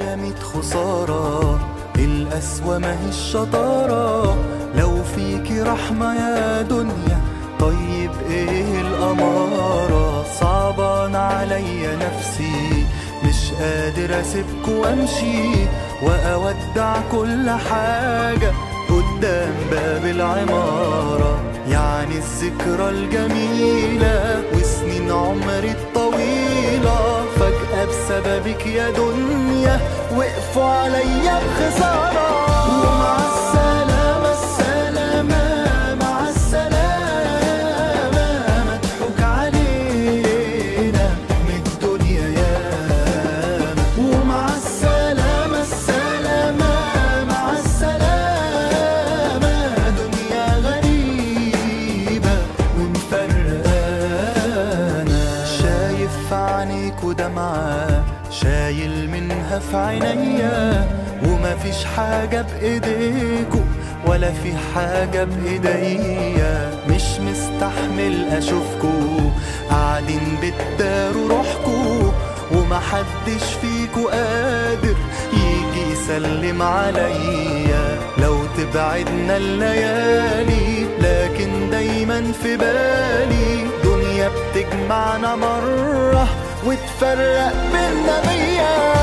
معايا ميت خسارة القسوة ما هي الشطارة لو فيكي رحمة يا دنيا طيب ايه الأمارة صعبان عليا نفسي مش قادر اسيبك وامشي واودع كل حاجة قدام باب العمارة يعني الذكرى الجميلة وسنين عمري الطويلة فجأة بسببك يا دنيا وقفوا عليا بخسارة ومع السلامة السلامة مع السلامة مضحوك علينا من الدنيا ياما ومع السلامة السلامة مع السلامة دنيا غريبة ومفرقانا شايف في عينيك ودمعة شايل منها في عينيا ومفيش حاجة بإيديكوا ولا في حاجة بإيديا مش مستحمل أشوفكوا قاعدين بتداروا روحكوا ومحدش فيكوا قادر يجي يسلم عليا لو تبعدنا الليالي لكن دايما في بالي دنيا بتجمعنا مرة وتفرق بينا مية